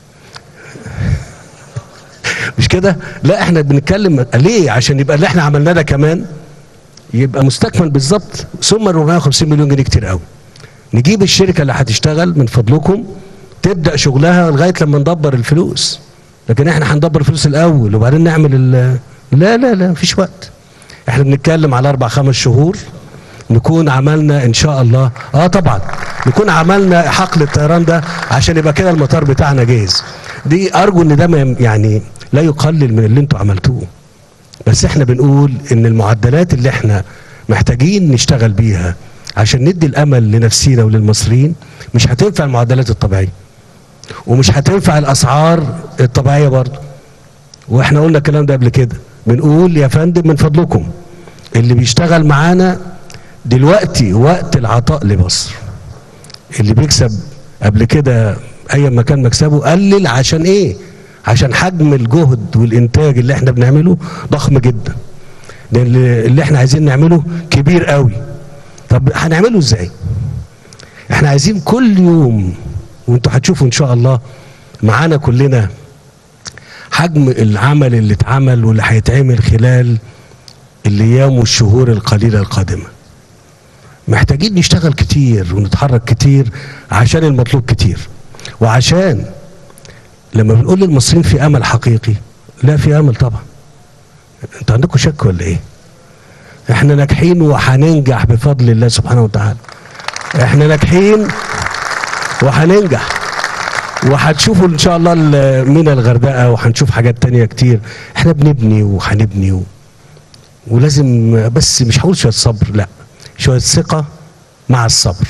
Speaker 5: مش كده؟ لا احنا بنتكلم ليه؟ عشان يبقى اللي احنا عملناه ده كمان يبقى مستكمل بالظبط ثم 450 مليون جنيه كتير قوي. نجيب الشركه اللي هتشتغل من فضلكم تبدا شغلها لغايه لما ندبر الفلوس. لكن احنا هندبر الفلوس الاول وبعدين نعمل ال لا لا لا مفيش وقت. احنا بنتكلم على اربع خمس شهور نكون عملنا ان شاء الله اه طبعا نكون عملنا حقل الطيران ده عشان يبقى كده المطار بتاعنا جاهز دي ارجو ان ده ما يعني لا يقلل من اللي انتوا عملتوه بس احنا بنقول ان المعدلات اللي احنا محتاجين نشتغل بيها عشان ندي الامل لنفسينا وللمصريين مش هتنفع المعدلات الطبيعيه ومش هتنفع الاسعار الطبيعيه برضه واحنا قلنا الكلام ده قبل كده بنقول يا فندم من فضلكم اللي بيشتغل معانا دلوقتي وقت العطاء لمصر اللي بيكسب قبل كده اي ما كان مكسبه قلل عشان ايه عشان حجم الجهد والانتاج اللي احنا بنعمله ضخم جدا لان اللي احنا عايزين نعمله كبير قوي طب هنعمله ازاي احنا عايزين كل يوم وانتوا هتشوفوا ان شاء الله معانا كلنا حجم العمل اللي اتعمل واللي هيتعمل خلال الايام والشهور القليله القادمه محتاجين نشتغل كتير ونتحرك كتير عشان المطلوب كتير وعشان لما بنقول للمصريين في امل حقيقي لا في امل طبعا انتوا عندكم شك ولا ايه احنا ناجحين وهننجح بفضل الله سبحانه وتعالى احنا ناجحين وهننجح وهتشوفوا ان شاء الله ال- مينا الغردقه وهنشوف حاجات تانية كتير احنا بنبني وهنبني و... ولازم بس مش هقول شويه صبر لا شويه ثقه مع الصبر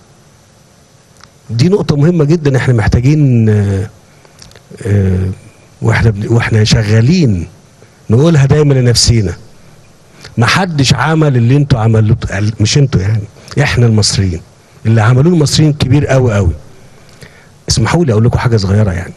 Speaker 5: دي نقطه مهمه جدا احنا محتاجين آه، آه، واحنا بن- واحنا شغالين نقولها دايما لنفسينا ما حدش عمل اللي انتوا عملوه مش انتوا يعني احنا المصريين اللي عملوه المصريين كبير قوي قوي اسمحوا لي اقول لكم حاجه صغيره يعني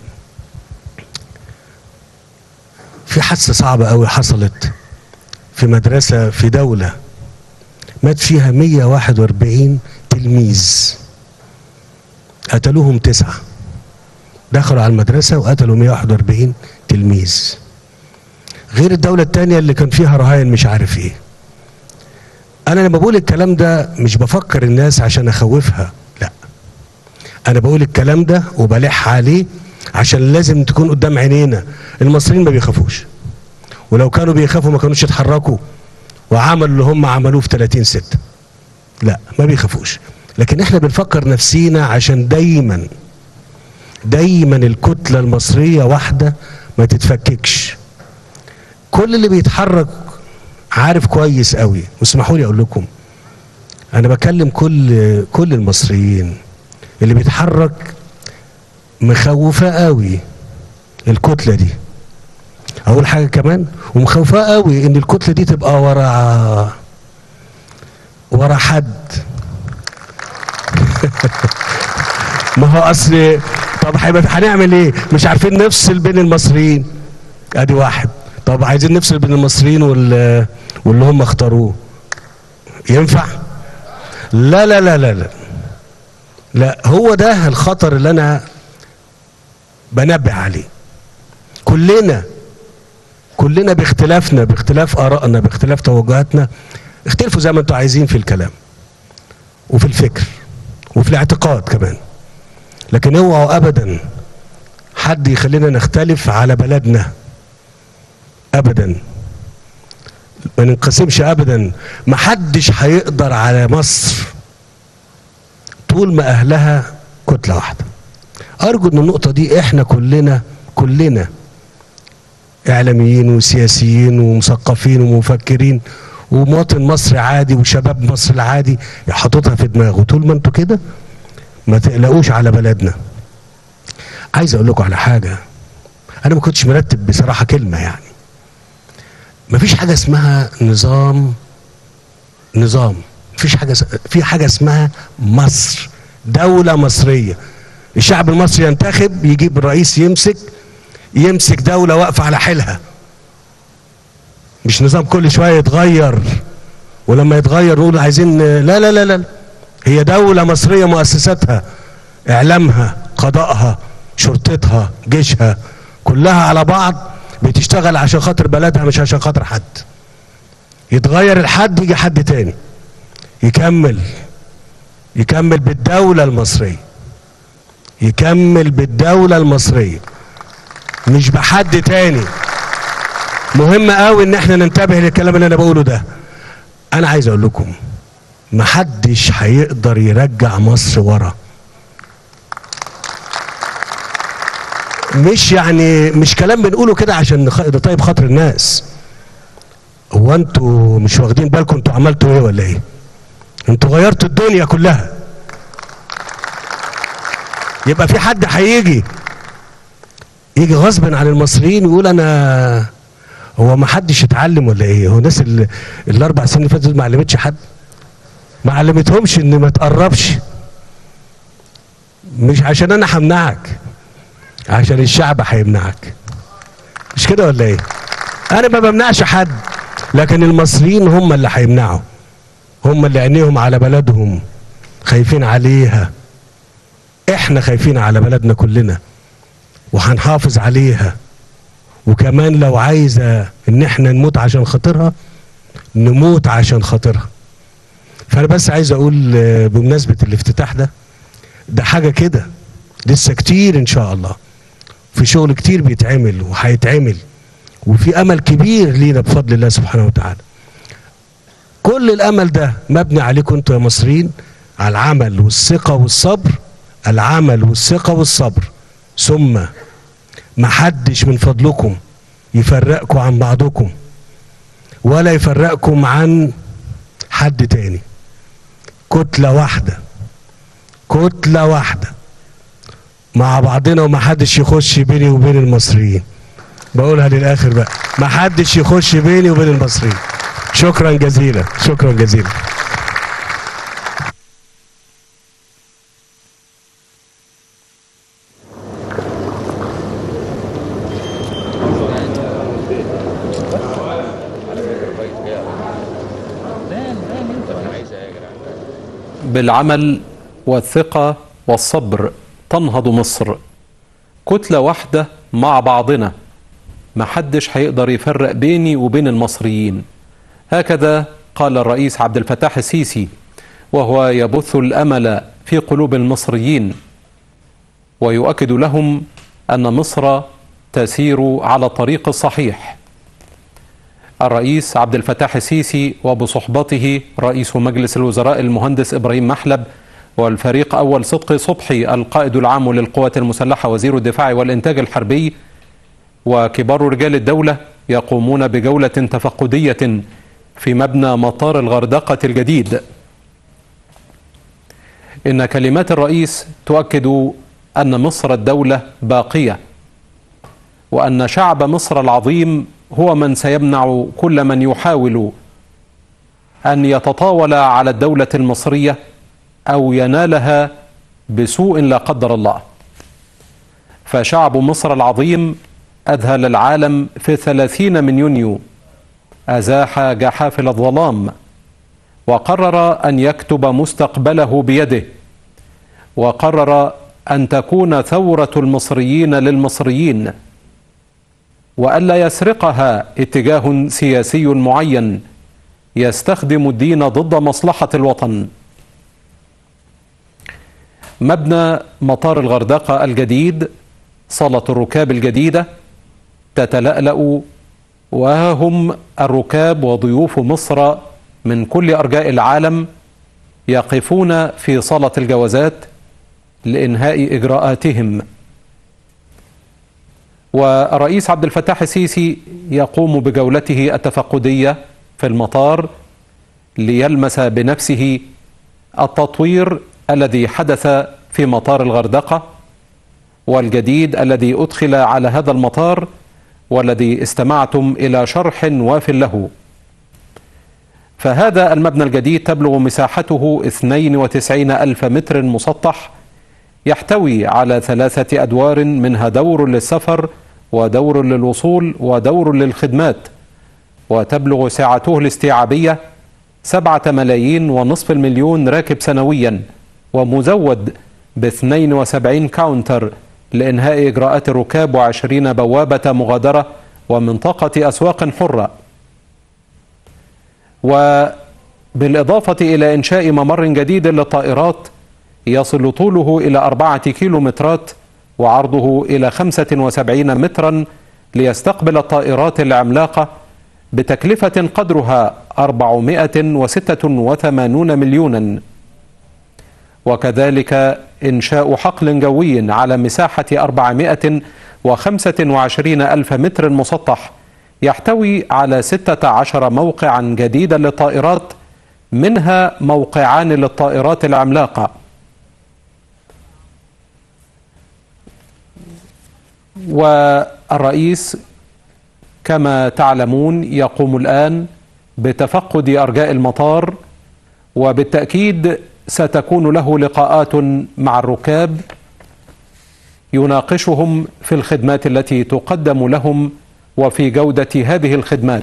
Speaker 5: في حادثه صعبه قوي حصلت في مدرسه في دوله مات فيها 141 تلميذ قتلوهم تسعه دخلوا على المدرسه وقتلوا 141 تلميذ غير الدولة التانية اللي كان فيها رهاين مش عارف ايه انا لما بقول الكلام ده مش بفكر الناس عشان اخوفها لا انا بقول الكلام ده وبلح عليه عشان لازم تكون قدام عينينا المصريين ما بيخافوش ولو كانوا بيخافوا ما كانوش يتحركوا وعملوا اللي هم عملوه في 30 ستة لا ما بيخافوش لكن احنا بنفكر نفسينا عشان دايما دايما الكتلة المصرية واحدة ما تتفككش كل اللي بيتحرك عارف كويس قوي واسمحوا لي اقول لكم انا بكلم كل كل المصريين اللي بيتحرك مخوفاه قوي الكتله دي اول حاجه كمان ومخوفاه قوي ان الكتله دي تبقى ورا ورا حد ما هو اصل طب هيبقى هنعمل ايه مش عارفين نفصل بين المصريين ادي واحد طب عايزين نفصل بين المصريين وال واللي هم اختاروه ينفع لا لا لا لا لا لا هو ده الخطر اللي انا بنبه عليه كلنا كلنا باختلافنا باختلاف ارائنا باختلاف توجهاتنا اختلفوا زي ما انتوا عايزين في الكلام وفي الفكر وفي الاعتقاد كمان لكن اوعوا ابدا حد يخلينا نختلف على بلدنا ابدا ما ننقسمش ابدا ما حدش هيقدر على مصر طول ما اهلها كتله واحده ارجو ان النقطه دي احنا كلنا كلنا اعلاميين وسياسيين ومثقفين ومفكرين ومواطن مصري عادي وشباب مصر العادي يحططها في دماغه طول ما انتوا كده ما تقلقوش على بلدنا عايز اقول لكم على حاجه انا ما كنتش مرتب بصراحه كلمه يعني مفيش حاجه اسمها نظام نظام مفيش حاجه س... في حاجه اسمها مصر دوله مصريه الشعب المصري ينتخب يجيب الرئيس يمسك يمسك دوله واقفه على حيلها مش نظام كل شويه يتغير ولما يتغير نقول عايزين لا لا لا لا هي دوله مصريه مؤسساتها اعلامها قضائها شرطتها جيشها كلها على بعض بتشتغل عشان خاطر بلدها مش عشان خاطر حد يتغير الحد يجي حد تاني يكمل يكمل بالدولة المصرية يكمل بالدولة المصرية مش بحد تاني مهم قوي ان احنا ننتبه للكلام اللي انا بقوله ده انا عايز اقول لكم محدش هيقدر يرجع مصر ورا مش يعني مش كلام بنقوله كده عشان نطيب خاطر الناس هو انتوا مش واخدين بالكم انتوا عملتوا ايه ولا ايه انتوا غيرتوا الدنيا كلها يبقى في حد هيجي يجي غصب عن المصريين ويقول انا هو ما حدش اتعلم ولا ايه هو الناس اللي الاربع سنين اللي فاتت ما علمتش حد ما علمتهمش ان ما تقربش مش عشان انا همنعك عشان الشعب هيمنعك مش كده ولا ايه انا ما بمنعش حد لكن المصريين هم اللي هيمنعوا هم اللي عينيهم على بلدهم خايفين عليها احنا خايفين على بلدنا كلنا وهنحافظ عليها وكمان لو عايزه ان احنا نموت عشان خاطرها نموت عشان خاطرها فانا بس عايز اقول آه، بمناسبه الافتتاح ده ده حاجه كده لسه كتير ان شاء الله في شغل كتير بيتعمل وهيتعمل وفي امل كبير لينا بفضل الله سبحانه وتعالى كل الامل ده مبني عليكم انتوا يا مصريين على العمل والثقه والصبر العمل والثقه والصبر ثم محدش من فضلكم يفرقكم عن بعضكم ولا يفرقكم عن حد تاني كتلة واحدة كتلة واحدة مع بعضنا ومحدش يخش بيني وبين المصريين بقولها للآخر بقى محدش يخش بيني وبين المصريين شكرا جزيلا شكرا جزيلا
Speaker 2: بالعمل والثقة والصبر تنهض مصر كتلة واحدة مع بعضنا محدش هيقدر يفرق بيني وبين المصريين هكذا قال الرئيس عبد الفتاح السيسي وهو يبث الأمل في قلوب المصريين ويؤكد لهم أن مصر تسير على الطريق الصحيح الرئيس عبد الفتاح السيسي وبصحبته رئيس مجلس الوزراء المهندس ابراهيم محلب والفريق اول صدقي صبحي القائد العام للقوات المسلحه وزير الدفاع والانتاج الحربي وكبار رجال الدوله يقومون بجوله تفقديه في مبنى مطار الغردقه الجديد. ان كلمات الرئيس تؤكد ان مصر الدوله باقيه وان شعب مصر العظيم هو من سيمنع كل من يحاول ان يتطاول على الدوله المصريه او ينالها بسوء لا قدر الله فشعب مصر العظيم اذهل العالم في الثلاثين من يونيو ازاح جحافل الظلام وقرر ان يكتب مستقبله بيده وقرر ان تكون ثوره المصريين للمصريين والا يسرقها اتجاه سياسي معين يستخدم الدين ضد مصلحه الوطن مبنى مطار الغردقه الجديد صاله الركاب الجديده تتلالا وها هم الركاب وضيوف مصر من كل ارجاء العالم يقفون في صاله الجوازات لانهاء اجراءاتهم والرئيس عبد الفتاح السيسي يقوم بجولته التفقديه في المطار ليلمس بنفسه التطوير الذي حدث في مطار الغردقه والجديد الذي ادخل على هذا المطار والذي استمعتم الى شرح واف له. فهذا المبنى الجديد تبلغ مساحته 92 ألف متر مسطح يحتوي على ثلاثة أدوار منها دور للسفر ودور للوصول ودور للخدمات وتبلغ سعته الاستيعابية سبعة ملايين ونصف المليون راكب سنويا ومزود ب 72 كاونتر لإنهاء إجراءات الركاب وعشرين بوابة مغادرة ومنطقة أسواق حرة وبالإضافة إلى إنشاء ممر جديد للطائرات يصل طوله إلى أربعة كيلومترات وعرضه إلى 75 مترا ليستقبل الطائرات العملاقة بتكلفة قدرها 486 مليونا وكذلك إنشاء حقل جوي على مساحة 425 ألف متر مسطح يحتوي على 16 موقعا جديدا للطائرات منها موقعان للطائرات العملاقه والرئيس كما تعلمون يقوم الآن بتفقد أرجاء المطار وبالتأكيد ستكون له لقاءات مع الركاب يناقشهم في الخدمات التي تقدم لهم وفي جودة هذه الخدمات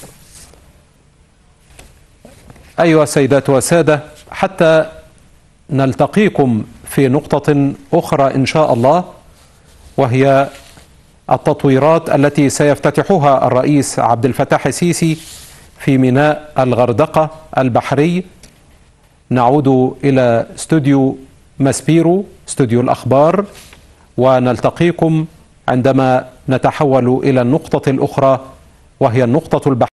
Speaker 2: أيها السيدات والسادة حتى نلتقيكم في نقطة أخرى إن شاء الله وهي التطويرات التي سيفتتحها الرئيس عبد الفتاح السيسي في ميناء الغردقة البحري نعود إلى استوديو ماسبيرو استوديو الأخبار ونلتقيكم عندما نتحول إلى النقطة الأخرى وهي النقطة البحرية